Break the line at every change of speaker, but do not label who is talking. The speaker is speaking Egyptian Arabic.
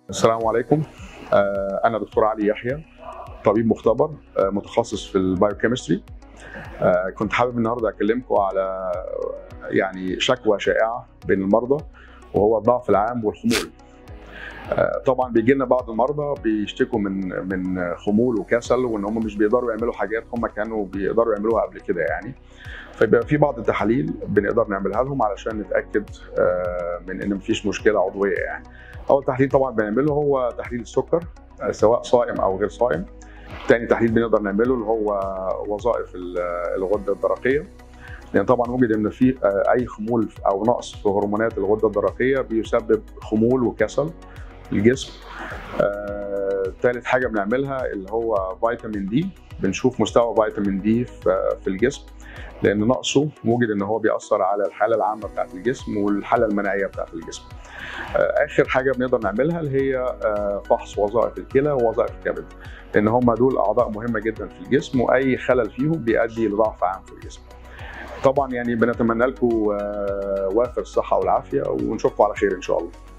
السلام عليكم آه، انا دكتور علي يحيى طبيب مختبر آه، متخصص في البايوكيمستري آه، كنت حابب النهارده اكلمكم على يعني شكوى شائعه بين المرضى وهو الضعف العام والخمول آه، طبعا بيجي لنا بعض المرضى بيشتكوا من من خمول وكسل وان هم مش بيقدروا يعملوا حاجات هم كانوا بيقدروا يعملوها قبل كده يعني فيبقى في بعض التحاليل بنقدر نعملها لهم علشان نتاكد آه، من ان مفيش مشكله عضويه يعني اول تحليل طبعا بنعمله هو تحليل السكر آه، سواء صائم او غير صائم تاني تحليل بنقدر نعمله اللي هو وظائف ال- الغده الدرقيه لان طبعا وجد ان في آه، اي خمول او نقص في هرمونات الغده الدرقيه بيسبب خمول وكسل في الجسم آه، تالت حاجه بنعملها اللي هو فيتامين دي بنشوف مستوى فيتامين دي في في الجسم لان نقصه وجد ان هو بيأثر على الحاله العامه بتاعت الجسم والحاله المناعيه بتاعت الجسم آه، اخر حاجه بنقدر نعملها اللي هي آه، فحص وظائف الكلى ووظائف الكبد لان هم دول اعضاء مهمه جدا في الجسم واي خلل فيهم بيؤدي لضعف عام في الجسم طبعا يعني بنتمنى لكم آه، وافر الصحه والعافيه ونشوفكم على خير ان شاء الله